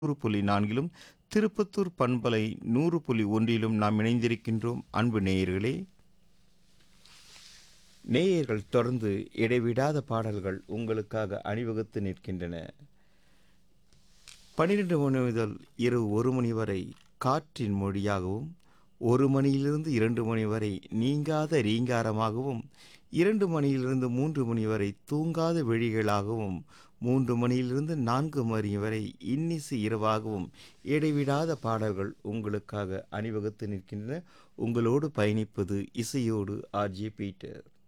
நூறு புள்ளி நான்கிலும் திருப்பத்தூர் பண்பலை நூறு புள்ளி ஒன்றிலும் நாம் இணைந்திருக்கின்றோம் அன்பு நேயர்களே நேயர்கள் தொடர்ந்து இடைவிடாத பாடல்கள் உங்களுக்காக அணிவகுத்து நிற்கின்றன பன்னிரண்டு மணி முதல் இரவு ஒரு மணி வரை காற்றின் மொழியாகவும் ஒரு மணியிலிருந்து இரண்டு மணி வரை நீங்காத ரீங்காரமாகவும் இரண்டு மணியிலிருந்து மூன்று மணி வரை தூங்காத விழிகளாகவும் மூன்று மணியிலிருந்து நான்கு மணி வரை இன்னிசு இரவாகவும் இடைவிடாத பாடல்கள் உங்களுக்காக அணிவகுத்து நிற்கின்றன உங்களோடு பயணிப்பது இசையோடு ஆர்ஜே பீட்டர்